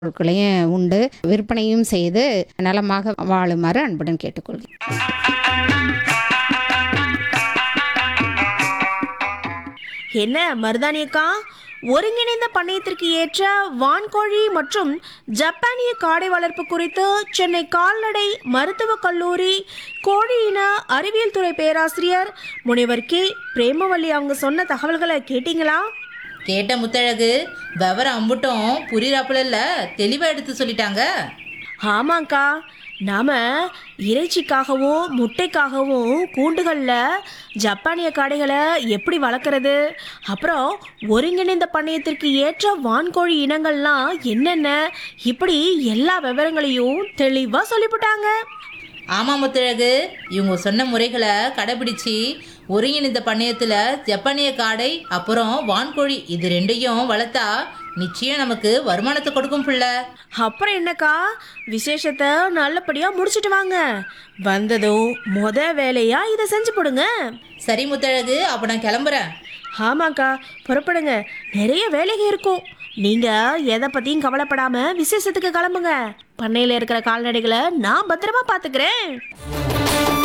பொருட்களையும் உண்டு விற்பனையும் செய்து நலமாக வாழுமாறு அன்புடன் கேட்டுக்கொள்கிறேன் என்ன மருதானியக்கா ஒருங்கிணைந்த பண்ணையத்திற்கு ஏற்ற வான்கோழி மற்றும் ஜப்பானிய காடை வளர்ப்பு குறித்து சென்னை கால்நடை மருத்துவக் கல்லூரி கோழி இன அறிவியல் துறை பேராசிரியர் முனைவர் கே பிரேமவல்லி அவங்க சொன்ன தகவல்களை கேட்டீங்களா கேட்ட முத்தழகு விவரம் அம்புட்டும் புரியுறாப்புல இல்ல தெளிவா எடுத்து சொல்லிட்டாங்க ஆமாங்க்கா நாம இறைச்சிக்காகவும் முட்டைக்காகவும் கூண்டுகளில் ஜப்பானிய காடைகளை எப்படி வளர்க்குறது அப்புறம் ஒருங்கிணைந்த பண்ணையத்திற்கு ஏற்ற வான்கோழி இனங்கள்லாம் என்னென்ன இப்படி எல்லா விவரங்களையும் தெளிவாக சொல்லிவிட்டாங்க ஆமா முத்தழகு இவங்க சொன்ன முறைகளை கடைபிடிச்சு ஒருங்கிணைந்த பண்ணையத்துல ஜப்பானிய காடை அப்புறம் வான்கோழி இது ரெண்டையும் வளர்த்தா நிச்சயம் நமக்கு வருமானத்தை கொடுக்கும் புள்ள அப்புறம் என்னக்கா விசேஷத்தை நல்லபடியாக முடிச்சிட்டு வாங்க வந்ததும் முத வேலையா இதை செஞ்சு போடுங்க சரி முத்தழகு அப்ப நான் கிளம்புறேன் ஆமாக்கா புறப்படுங்க நிறைய வேலைகள் இருக்கும் நீங்க எதை பத்தியும் கவலைப்படாம விசேஷத்துக்கு கிளம்புங்க பண்ணையில இருக்கிற கால்நடைகளை நான் பத்திரமா பாத்துக்கிறேன்